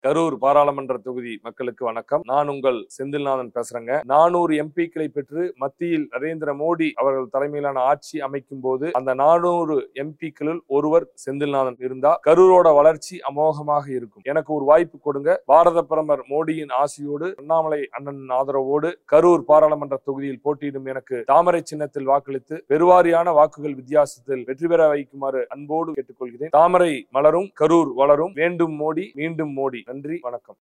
கரூர் பாராளுமன்ற தொகுதி மக்களுக்கு வணக்கம் நான் உங்கள் செந்தில்நாதன் பேசுறேங்க நானூறு எம்பிக்களை பெற்று மத்தியில் நரேந்திர மோடி அவர்கள் தலைமையிலான ஆட்சி அமைக்கும் போது அந்த நானூறு எம்பிக்களில் ஒருவர் செந்தில்நாதன் இருந்தா கரூரோட வளர்ச்சி அமோகமாக இருக்கும் எனக்கு ஒரு வாய்ப்பு கொடுங்க பாரத பிரதமர் மோடியின் ஆசையோடு அண்ணாமலை அண்ணன் ஆதரவோடு கரூர் பாராளுமன்ற தொகுதியில் போட்டியிடும் எனக்கு தாமரை சின்னத்தில் வாக்களித்து பெருவாரியான வாக்குகள் வித்தியாசத்தில் வெற்றி பெற வைக்குமாறு அன்போடு கேட்டுக்கொள்கிறேன் தாமரை மலரும் கரூர் வளரும் வேண்டும் மோடி மீண்டும் மோடி நன்றி வணக்கம்